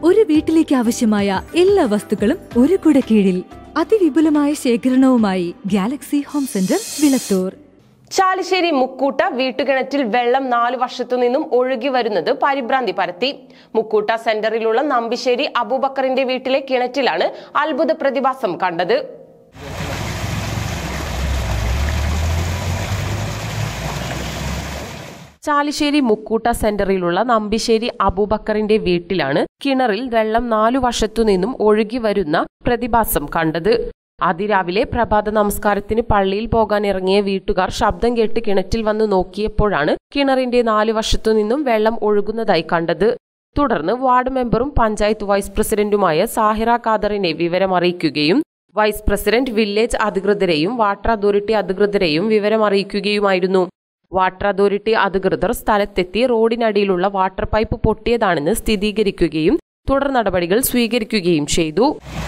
ഒരു വീട്ടിലേക്ക് ആവശ്യമായ എല്ലാ വസ്തുക്കളും ഒരു കുട കീഴിൽ അതിവിപുലമായ ശേഖരണവുമായി galaxy home centre Vilathur Chalissery Mukkootta വീട്ടുകിണറ്റിൽ വെള്ളം നാലു വർഷത്തു നിന്നും ഒഴുകി വരുന്നത് പരിഭ്രാന്തി പരത്തി മുക്കൂട്ട സെന്ററിലുള്ള നമ്പിശ്ശേരി അബൂബക്കറിന്റെ വീട്ടിലെ കിണറ്റിലാണ് അത്ഭുത പ്രതിഭാസം കണ്ടത് ചാലിശ്ശേരി മുക്കൂട്ട സെന്ററിലുള്ള നമ്പിശ്ശേരി അബൂബക്കറിന്റെ വീട്ടിലാണ് കിണറിൽ വെള്ളം നാലു വശത്തു നിന്നും ഒഴുകി വരുന്ന പ്രതിഭാസം കണ്ടത് അതിരാവിലെ പ്രഭാത നമസ്കാരത്തിന് പള്ളിയിൽ പോകാൻ ഇറങ്ങിയ വീട്ടുകാർ ശബ്ദം കേട്ട് കിണറ്റിൽ വന്ന് നോക്കിയപ്പോഴാണ് കിണറിന്റെ നാലു വശത്തു നിന്നും വെള്ളം ഒഴുകുന്നതായി കണ്ടത് തുടർന്ന് വാർഡ് മെമ്പറും പഞ്ചായത്ത് വൈസ് പ്രസിഡന്റുമായ സാഹിറ ഖാദറിനെ വിവരം അറിയിക്കുകയും വൈസ് പ്രസിഡന്റ് വില്ലേജ് അധികൃതരെയും വാട്ടർ അതോറിറ്റി അധികൃതരെയും വിവരം അറിയിക്കുകയുമായിരുന്നു വാട്ടർ അതോറിറ്റി അധികൃതർ സ്ഥലത്തെത്തി റോഡിനടിയിലുള്ള വാട്ടർ പൈപ്പ് പൊട്ടിയതാണെന്ന് സ്ഥിരീകരിക്കുകയും തുടർ നടപടികൾ സ്വീകരിക്കുകയും ചെയ്തു